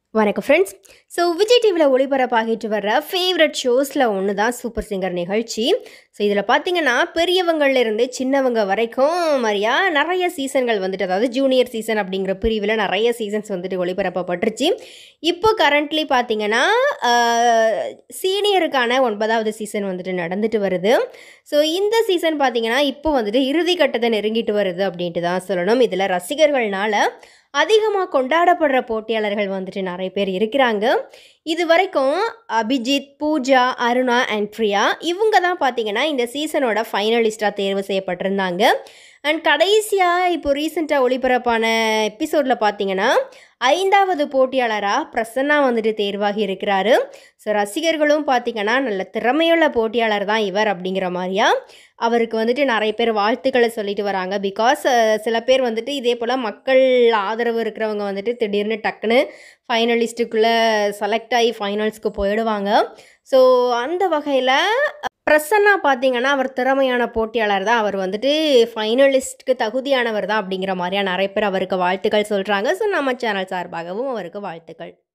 வணக்கம் friends so Vijay டிவியில் ஒளிபரப்பாகிட்டு வர்ற ஃபேவரட் ஷோஸில் ஒன்று தான் சூப்பர் சிங்கர் நிகழ்ச்சி ஸோ இதில் பார்த்தீங்கன்னா பெரியவங்கள்லேருந்து சின்னவங்க வரைக்கும் மாதிரியா நிறைய சீசன்கள் வந்துட்டு அதாவது ஜூனியர் சீசன் அப்படிங்கிற பிரிவில் நிறைய சீசன்ஸ் வந்துட்டு ஒளிபரப்பப்பட்டுருச்சு இப்போ கரண்ட்லி பார்த்தீங்கன்னா சீனியருக்கான ஒன்பதாவது சீசன் வந்துட்டு நடந்துட்டு வருது ஸோ இந்த சீசன் பார்த்தீங்கன்னா இப்போ வந்துட்டு இறுதி கட்டத்தை நெருங்கிட்டு வருது அப்படின்ட்டு தான் சொல்லணும் இதில் ரசிகர்கள்னால அதிகமாக கொண்டாடப்படுற போட்டியாளர்கள் வந்துட்டு நிறைய பேர் இருக்கிறாங்க இது வரைக்கும் அபிஜித் பூஜா அருணா அண்ட் பிரியா இவங்க தான் பார்த்தீங்கன்னா இந்த சீசனோட ஃபைனலிஸ்ட்டாக தேர்வு செய்யப்பட்டிருந்தாங்க அண்ட் கடைசியாக இப்போ ரீசெண்டாக ஒளிபரப்பான எபிசோடில் பார்த்தீங்கன்னா ஐந்தாவது போட்டியாளராக பிரசன்னா வந்துட்டு தேர்வாகி இருக்கிறாரு ஸோ ரசிகர்களும் பார்த்தீங்கன்னா நல்ல திறமையுள்ள போட்டியாளர் தான் இவர் அப்படிங்கிற மாதிரியா அவருக்கு வந்துட்டு நிறைய பேர் வாழ்த்துக்களை சொல்லிட்டு வராங்க பிகாஸ் சில பேர் வந்துட்டு இதே போல் மக்கள் ஆதரவு இருக்கிறவங்க வந்துட்டு திடீர்னு டக்குன்னு ஃபைனலிஸ்ட்டுக்குள்ளே செலக்ட் ஆகி ஃபைனல்ஸ்க்கு போயிடுவாங்க ஸோ அந்த வகையில் பிரசன்னா பார்த்தீங்கன்னா அவர் திறமையான போட்டியாளர் தான் அவர் வந்துட்டு ஃபைனலிஸ்ட்க்கு தகுதியானவர் தான் அப்படிங்கிற மாதிரியா நிறைய பேர் அவருக்கு வாழ்த்துக்கள் சொல்கிறாங்க ஸோ நம்ம சேனல் சார்பாகவும் அவருக்கு வாழ்த்துக்கள்